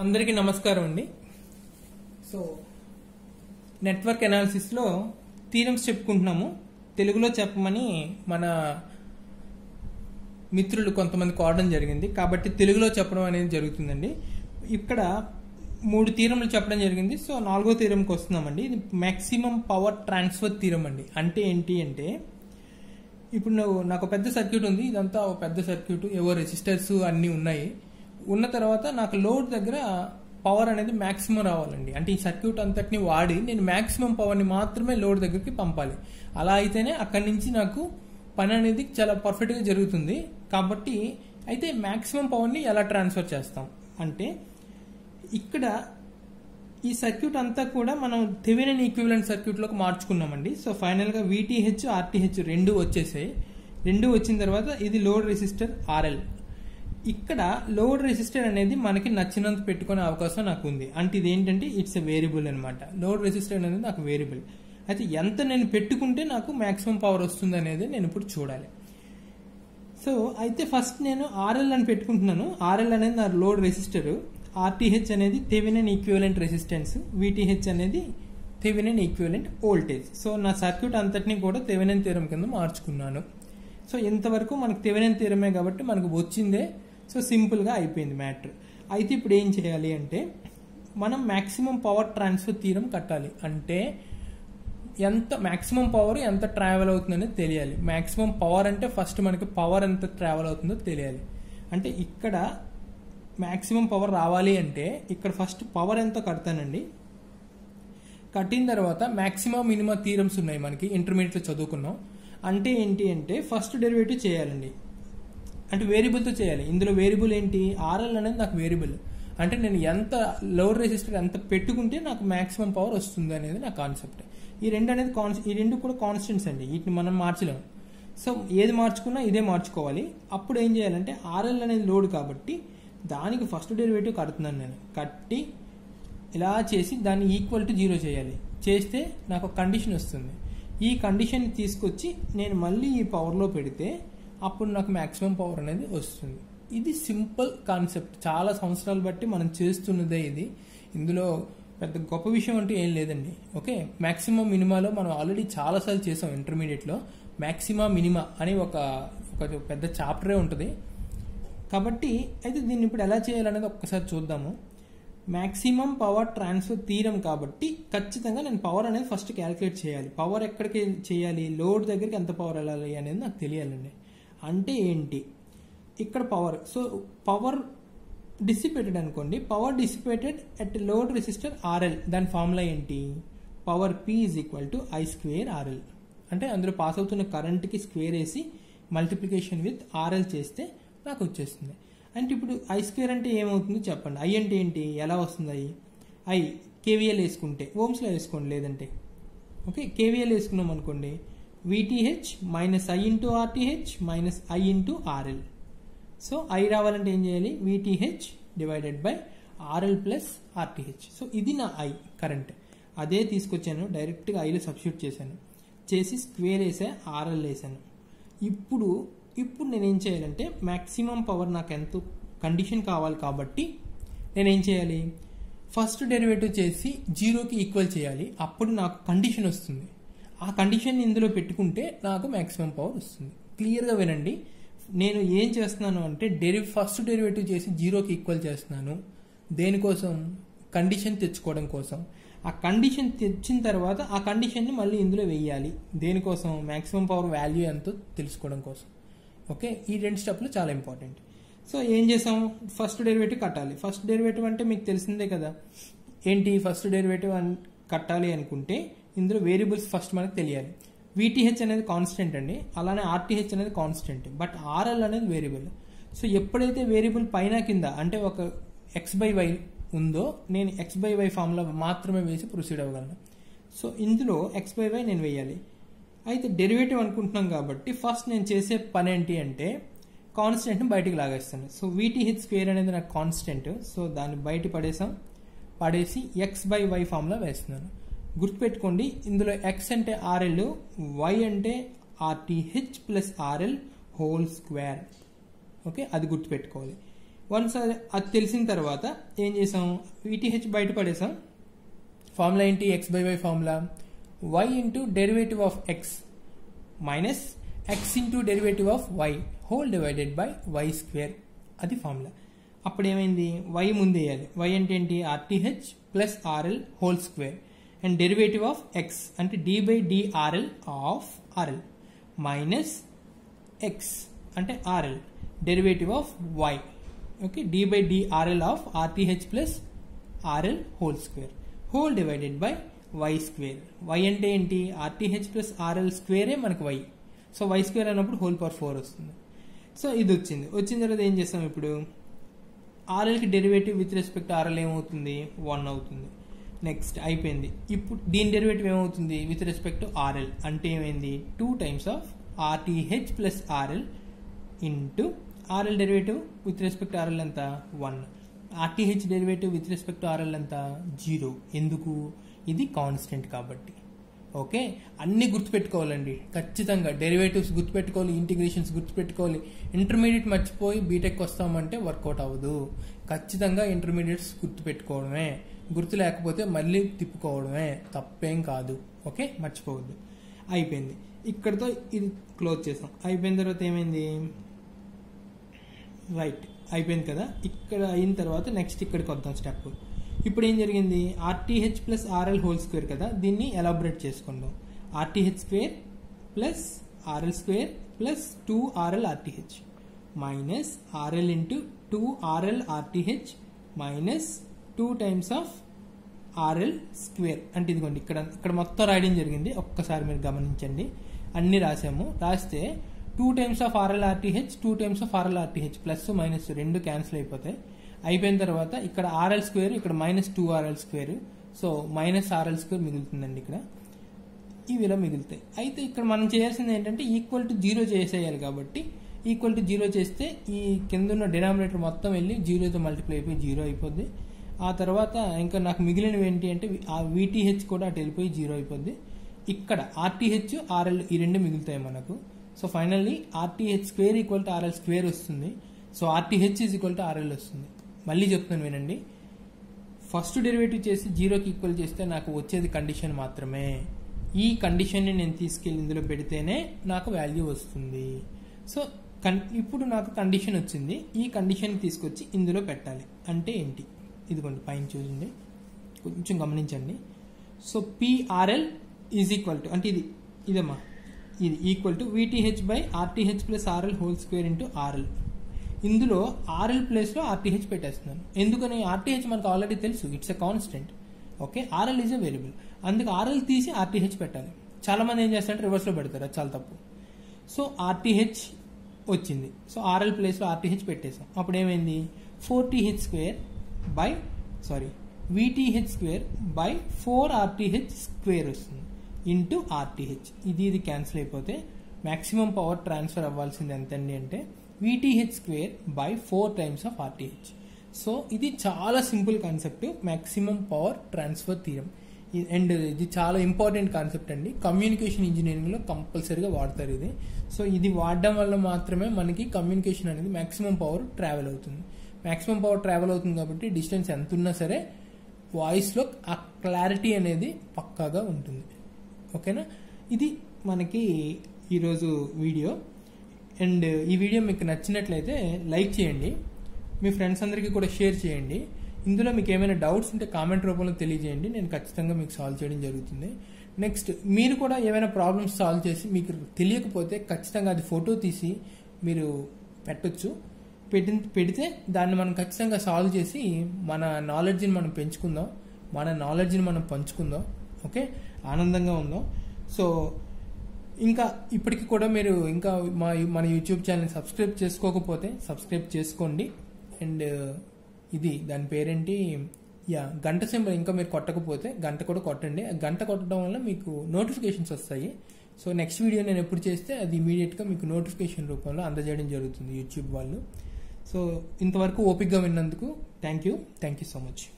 అందరికీ నమస్కారం అండి సో నెట్వర్క్ అనాలిసిస్లో థీరమ్స్ చెప్పుకుంటున్నాము తెలుగులో చెప్పమని మన మిత్రులు కొంతమంది కోరడం జరిగింది కాబట్టి తెలుగులో చెప్పడం అనేది జరుగుతుందండి ఇక్కడ మూడు తీరములు చెప్పడం జరిగింది సో నాలుగో తీరంకి వస్తున్నామండి ఇది మ్యాక్సిమం పవర్ ట్రాన్స్ఫర్ తీరం అండి అంటే ఏంటి అంటే ఇప్పుడు నువ్వు నాకు పెద్ద సర్క్యూట్ ఉంది ఇదంతా ఒక పెద్ద సర్క్యూట్ ఏవో రెసిస్టర్స్ అన్నీ ఉన్నాయి ఉన్న తర్వాత నాకు లోడ్ దగ్గర పవర్ అనేది మాక్సిమం రావాలండి అంటే ఈ సర్క్యూట్ అంతటిని వాడి నేను మాక్సిమం పవర్ని మాత్రమే లోడ్ దగ్గరికి పంపాలి అలా అయితేనే అక్కడి నుంచి నాకు పని అనేది చాలా పర్ఫెక్ట్గా జరుగుతుంది కాబట్టి అయితే మాక్సిమం పవర్ని ఎలా ట్రాన్స్ఫర్ చేస్తాం అంటే ఇక్కడ ఈ సర్క్యూట్ అంతా కూడా మనం థెవెనిన్ ఈక్వివలెంట్ సర్క్యూట్లోకి మార్చుకున్నామండి సో ఫైనల్గా వీటీహెచ్ ఆర్టీహెచ్ రెండు వచ్చేసాయి రెండు వచ్చిన తర్వాత ఇది లోడ్ రెసిస్టర్ ఆర్ఎల్ ఇక్కడ లోడ్ రెసిస్టర్ అనేది మనకి నచ్చినంత పెట్టుకునే అవకాశం నాకు ఉంది అంటే ఇది ఏంటంటే ఇట్స్ ఎ వేరియబుల్ అనమాట లోడ్ రెసిస్టర్ అనేది నాకు వేరియబుల్ అయితే ఎంత నేను పెట్టుకుంటే నాకు మాక్సిమం పవర్ వస్తుంది అనేది నేను ఇప్పుడు చూడాలి సో అయితే ఫస్ట్ నేను ఆర్ఎల్ అని పెట్టుకుంటున్నాను ఆర్ఎల్ అనేది నా లోడ్ రెసిస్టర్ ఆర్టీహెచ్ అనేది థెవెనిన్ ఈక్వివలెంట్ రెసిస్టెన్స్ వీటీహెచ్ అనేది థెవెనిన్ ఈక్వివలెంట్ వోల్టేజ్ సో నా సర్క్యూట్ అంతటిని కూడా థెవెనిన్ తీరం కింద మార్చుకున్నాను సో ఇంతవరకు మనకు థెవెనిన్ తీరమే కాబట్టి మనకు వచ్చిందే సో సింపుల్గా అయిపోయింది మ్యాటర్ అయితే ఇప్పుడు ఏం చేయాలి అంటే మనం మ్యాక్సిమం పవర్ ట్రాన్స్ఫర్ తీరం కట్టాలి అంటే ఎంత మాక్సిమం పవర్ ఎంత ట్రావెల్ అవుతుందనేది తెలియాలి మాక్సిమం పవర్ అంటే ఫస్ట్ మనకి పవర్ ఎంత ట్రావెల్ అవుతుందో తెలియాలి అంటే ఇక్కడ మాక్సిమం పవర్ రావాలి అంటే ఇక్కడ ఫస్ట్ పవర్ ఎంత కడతానండి కట్టిన తర్వాత మాక్సిమం మినిమం థీరమ్స్ ఉన్నాయి మనకి ఇంటర్మీడియట్లో చదువుకున్నాం అంటే ఏంటి అంటే ఫస్ట్ డెరివేటివ్ చేయాలండి అంటే వేరియబుల్తో చేయాలి ఇందులో వేరియబుల్ ఏంటి ఆర్ఎల్ అనేది నాకు వేరియబుల్ అంటే నేను ఎంత లోడ్ రెసిస్టర్ ఎంత పెట్టుకుంటే నాకు మాక్సిమం పవర్ వస్తుంది అనేది నా కాన్సెప్ట్ ఈ రెండు అనేది కాన్స్ ఈ రెండు కూడా కాన్స్టెంట్స్ అండి వీటిని మనం మార్చలేము సో ఏది మార్చుకున్నా ఇదే మార్చుకోవాలి అప్పుడు ఏం చేయాలంటే ఆర్ఎల్ అనేది లోడ్ కాబట్టి దానికి ఫస్ట్ డెరివేటివ్ కడుతున్నాను నేను కట్టి ఇలా చేసి దాన్ని ఈక్వల్ టు జీరో చేయాలి చేస్తే నాకు ఒక కండిషన్ వస్తుంది ఈ కండిషన్ తీసుకొచ్చి నేను మళ్ళీ ఈ పవర్లో పెడితే అప్పుడు నాకు మ్యాక్సిమం పవర్ అనేది వస్తుంది ఇది సింపుల్ కాన్సెప్ట్ చాలా సంవత్సరాలు బట్టి మనం చేస్తున్నదే ఇది ఇందులో పెద్ద గొప్ప విషయం అంటూ ఏం లేదండి ఓకే మ్యాక్సిమం మినిమాలో మనం ఆల్రెడీ చాలాసార్లు చేసాం ఇంటర్మీడియట్లో మ్యాక్సిమా మినిమా అని ఒక ఒక పెద్ద చాప్టరే ఉంటుంది కాబట్టి అయితే దీన్ని ఇప్పుడు ఎలా చేయాలనేది ఒక్కసారి చూద్దాము మ్యాక్సిమం పవర్ ట్రాన్స్ఫర్ తీరం కాబట్టి ఖచ్చితంగా నేను పవర్ అనేది ఫస్ట్ క్యాలిక్యులేట్ చేయాలి పవర్ ఎక్కడికి చేయాలి లోడ్ దగ్గరికి ఎంత పవర్ వెళ్ళాలి అనేది నాకు తెలియాలండి అంటే ఏంటి ఇక్కడ పవర్ సో పవర్ డిసిపేటెడ్ అనుకోండి power dissipated at load resistor RL దాని ఫార్ములా ఏంటి power P is equal to I square RL అంటే అందులో పాస్ అవుతున్న కరెంట్కి స్క్వేర్ వేసి మల్టిప్లికేషన్ విత్ ఆర్ఎల్ చేస్తే నాకు వచ్చేస్తుంది అంటే ఇప్పుడు ఐ స్క్వేర్ అంటే ఏమవుతుంది చెప్పండి ఐ అంటే ఏంటి ఎలా వస్తుంది ఐ ఐ కేవీఎల్ వేసుకుంటే ఓమ్స్లో వేసుకోండి లేదంటే ఓకే కేవీఎల్ వేసుకున్నాం అనుకోండి VTH minus I into RTH minus I into RL so I రావాలంటే ఏం చేయాలి VTH divided by RL plus RTH so ఇది నా ఐ కరెంట్ అదే తీసుకొచ్చాను డైరెక్ట్గా ఐలో సబ్స్టిట్యూట్ చేశాను చేసి స్క్వేర్ వేసా ఆర్ఎల్ వేసాను ఇప్పుడు ఇప్పుడు నేను ఏం చేయాలంటే మ్యాక్సిమం పవర్ నాకు ఎంత కండిషన్ కావాలి కాబట్టి నేను ఏం చేయాలి ఫస్ట్ డెరివేటివ్ చేసి జీరోకి ఈక్వల్ చేయాలి అప్పుడు నాకు కండిషన్ వస్తుంది ఆ కండిషన్ ఇందులో పెట్టుకుంటే నాకు మ్యాక్సిమం పవర్ వస్తుంది క్లియర్గా వినండి నేను ఏం చేస్తున్నాను అంటే డెరి ఫస్ట్ డెరివేటివ్ చేసి జీరోకి ఈక్వల్ చేస్తున్నాను దేనికోసం కండిషన్ తెచ్చుకోవడం కోసం ఆ కండిషన్ తెచ్చిన తర్వాత ఆ కండిషన్ని మళ్ళీ ఇందులో వేయాలి దేనికోసం మ్యాక్సిమం పవర్ వాల్యూ ఎంతో తెలుసుకోవడం కోసం ఓకే ఈ రెండు స్టెప్లు చాలా ఇంపార్టెంట్ సో ఏం చేసాం ఫస్ట్ డెరివేటివ్ కట్టాలి ఫస్ట్ డెరివేటివ్ అంటే మీకు తెలిసిందే కదా ఏంటి ఫస్ట్ డెరివేటివ్ కట్టాలి అనుకుంటే ఇందులో వేరియబుల్స్ ఫస్ట్ మనకు తెలియాలి వీటీహెచ్ అనేది కాన్స్టెంట్ అండి అలానే ఆర్టీహెచ్ అనేది కాన్స్టెంట్ బట్ ఆర్ఎల్ అనేది వేరియబుల్ సో ఎప్పుడైతే వేరియబుల్ పైన కింద అంటే ఒక ఎక్స్ బై వై ఉందో నేను ఎక్స్ బై వై ఫామ్లో మాత్రమే వేసి ప్రొసీడ్ అవ్వగలను సో ఇందులో ఎక్స్ బై వై నేను వేయాలి అయితే డెరివేటివ్ అనుకుంటున్నాం కాబట్టి ఫస్ట్ నేను చేసే పని ఏంటి అంటే కాన్స్టెంట్ని బయటికి లాగేస్తాను సో వీటీహెచ్ స్క్వేర్ అనేది నాకు కాన్స్టెంట్ సో దాన్ని బయట పడేసాం పడేసి ఎక్స్ బై వై ఫామ్లో వేస్తున్నాను గుర్తుపెట్టుకోండి ఇందులో ఎక్స్ అంటే ఆర్ఎల్ వై అంటే RTH plus RL whole square okay అది గుర్తుపెట్టుకోవాలి వన్స్ అది తెలిసిన తర్వాత ఏం చేసాం వీటీహెచ్ బయట పడేసాం ఫార్ములా ఏంటి X by Y formula Y into derivative of X minus X into derivative of Y whole divided by Y square అది ఫార్ములా అప్పుడు ఏమైంది వై ముందు వేయాలి వై అంటే ఏంటి RTH plus RL whole square and derivative of X అంటే D by DRL of RL minus X అంటే RL derivative of Y okay D by DRL of RTH plus RL whole square whole divided by Y square Y అంటే ఏంటి RTH plus RL స్క్వేరే మనకు Y so Y square అన్నప్పుడు whole power four వస్తుంది so ఇది వచ్చింది వచ్చిన తర్వాత ఏం చేస్తాం ఇప్పుడు ఆర్ఎల్కి డెరివేటివ్ విత్ రెస్పెక్ట్ ఆర్ఎల్ ఏమవుతుంది వన్ అవుతుంది నెక్స్ట్ అయిపోయింది ఇప్పుడు దీని డెరివేటివ్ ఏమవుతుంది విత్ రెస్పెక్ట్ ఆర్ఎల్ అంటే ఏమైంది two times of RTH plus RL into RL derivative with respect RL ఎంత one RTH derivative with respect RL ఎంత జీరో ఎందుకు ఇది కాన్స్టెంట్ కాబట్టి ఓకే అన్ని గుర్తుపెట్టుకోవాలండి ఖచ్చితంగా డెరివేటివ్స్ గుర్తుపెట్టుకోవాలి ఇంటిగ్రేషన్స్ గుర్తుపెట్టుకోవాలి ఇంటర్మీడియట్ మర్చిపోయి బీటెక్ వస్తామంటే వర్కౌట్ అవ్వదు ఖచ్చితంగా ఇంటర్మీడియట్స్ గుర్తుపెట్టుకోవడమే గుర్తు లేకపోతే మళ్ళీ తిప్పుకోవడమే తప్పేం కాదు ఓకే మర్చిపోవద్దు అయిపోయింది ఇక్కడతో ఇది క్లోజ్ చేసాం అయిపోయిన తర్వాత ఏమైంది రైట్ అయిపోయింది కదా ఇక్కడ అయిన తర్వాత నెక్స్ట్ ఇక్కడికి వద్దాం స్టెప్ ఇప్పుడు ఏం జరిగింది RTH plus RL whole square కదా దీన్ని ఎలాబరేట్ చేసుకుందాం RTH square plus RL square plus two RL RTH minus RL into two RL RTH minus two times of RL square అంటే ఇదిగోండి ఇక్కడ ఇక్కడ మొత్తం రాయడం జరిగింది ఒక్కసారి మీరు గమనించండి అన్ని రాసాము రాస్తే two times of RL RTH two times of RL RTH plus minus రెండు క్యాన్సిల్ అయిపోతాయి అయిపోయిన తర్వాత ఇక్కడ ఆర్ఎల్ స్క్వేర్ ఇక్కడ minus two RL square so minus RL square మిగులుతుందండి ఇక్కడ ఇవి ఇలా మిగులుతాయి అయితే ఇక్కడ మనం చేయాల్సింది ఏంటంటే ఈక్వల్ టు జీరో చేసేయాలి కాబట్టి ఈక్వల్ టు జీరో చేస్తే ఈ కింద ఉన్న డినామినేటర్ మొత్తం వెళ్ళి జీరోతో మల్టిప్లై అయిపోయి జీరో అయిపోద్ది ఆ తర్వాత ఇంకా నాకు మిగిలినవి ఏంటి అంటే ఆ వీటీహెచ్ కూడా అటు వెళ్ళిపోయి జీరో అయిపోద్ది ఇక్కడ ఆర్టీహెచ్ ఆర్ఎల్ ఈ రెండు మిగులుతాయి మనకు so finally RTH square equal to RL square వస్తుంది so RTH is equal to RL వస్తుంది మళ్ళీ చెప్తాను వినండి ఫస్ట్ డెరివేటివ్ చేసి జీరోకి ఈక్వల్ చేస్తే నాకు వచ్చేది కండిషన్ మాత్రమే ఈ కండిషన్ని నేను తీసుకెళ్ళి ఇందులో పెడితేనే నాకు వాల్యూ వస్తుంది సో కన్ ఇప్పుడు నాకు కండిషన్ వచ్చింది ఈ కండిషన్ తీసుకొచ్చి ఇందులో పెట్టాలి అంటే ఏంటి ఇదిగోండి పైన చూడండి కొంచెం గమనించండి so PRL is equal to అంటే ఇది ఇదమ్మా ఇది equal to VTH by RTH plus RL whole square into RL ఇందులో ఆర్ఎల్ ప్లేస్లో ఆర్టీహెచ్ పెట్టేస్తున్నాను ఎందుకని ఆర్టీహెచ్ మనకు ఆల్రెడీ తెలుసు it's a constant okay RL is a variable అందుకు ఆర్ఎల్ తీసి ఆర్టీహెచ్ పెట్టాలి చాలా మంది ఏం చేస్తారంటే రివర్స్లో పెడతారు అది చాలా తప్పు సో ఆర్టీహెచ్ వచ్చింది సో ఆర్ఎల్ ప్లేస్లో ఆర్టీహెచ్ పెట్టేసాం అప్పుడు ఏమైంది four TH square by sorry VTH square by four RTH square వస్తుంది ఇంటూ ఆర్టీహెచ్ ఇది ఇది క్యాన్సిల్ అయిపోతే మాక్సిమం పవర్ ట్రాన్స్ఫర్ అవ్వాల్సింది ఎంతండి అంటే VTH square by four times of RTH so ఇది చాలా simple concept maximum power transfer theorem and ఇది చాలా ఇంపార్టెంట్ కాన్సెప్ట్ అండి కమ్యూనికేషన్ ఇంజనీరింగ్లో కంపల్సరీగా వాడతారు ఇది సో ఇది వాడడం వల్ల మాత్రమే మనకి కమ్యూనికేషన్ అనేది మాక్సిమం పవర్ ట్రావెల్ అవుతుంది మాక్సిమం పవర్ ట్రావెల్ అవుతుంది కాబట్టి డిస్టెన్స్ ఎంత ఉన్నా సరే వాయిస్లో ఆ క్లారిటీ అనేది పక్కాగా ఉంటుంది ఓకేనా ఇది మనకి ఈరోజు వీడియో అండ్ ఈ వీడియో మీకు నచ్చినట్లయితే లైక్ చేయండి మీ ఫ్రెండ్స్ అందరికీ కూడా షేర్ చేయండి ఇందులో మీకు ఏమైనా డౌట్స్ ఉంటే కామెంట్ రూపంలో తెలియజేయండి నేను ఖచ్చితంగా మీకు సాల్వ్ చేయడం జరుగుతుంది నెక్స్ట్ మీరు కూడా ఏమైనా ప్రాబ్లమ్స్ సాల్వ్ చేసి మీకు తెలియకపోతే ఖచ్చితంగా అది ఫోటో తీసి మీరు పెట్టొచ్చు పెట్టి పెడితే దాన్ని మనం ఖచ్చితంగా సాల్వ్ చేసి మన నాలెడ్జ్ని మనం పెంచుకుందాం మన నాలెడ్జ్ని మనం పంచుకుందాం ఓకే ఆనందంగా ఉందాం సో ఇంకా ఇప్పటికి కూడా మీరు ఇంకా మా మన యూట్యూబ్ ఛానల్ సబ్స్క్రైబ్ చేసుకోకపోతే సబ్స్క్రైబ్ చేసుకోండి అండ్ ఇది దాని పేరేంటి యా గంట సింబల్ ఇంకా మీరు కొట్టకపోతే గంట కూడా కొట్టండి ఆ గంట కొట్టడం వల్ల మీకు నోటిఫికేషన్స్ వస్తాయి సో నెక్స్ట్ వీడియో నేను ఎప్పుడు చేస్తే అది ఇమీడియట్గా మీకు నోటిఫికేషన్ రూపంలో అందజేయడం జరుగుతుంది యూట్యూబ్ వాళ్ళు సో ఇంతవరకు ఓపిక్గా విన్నందుకు thank you thank you so much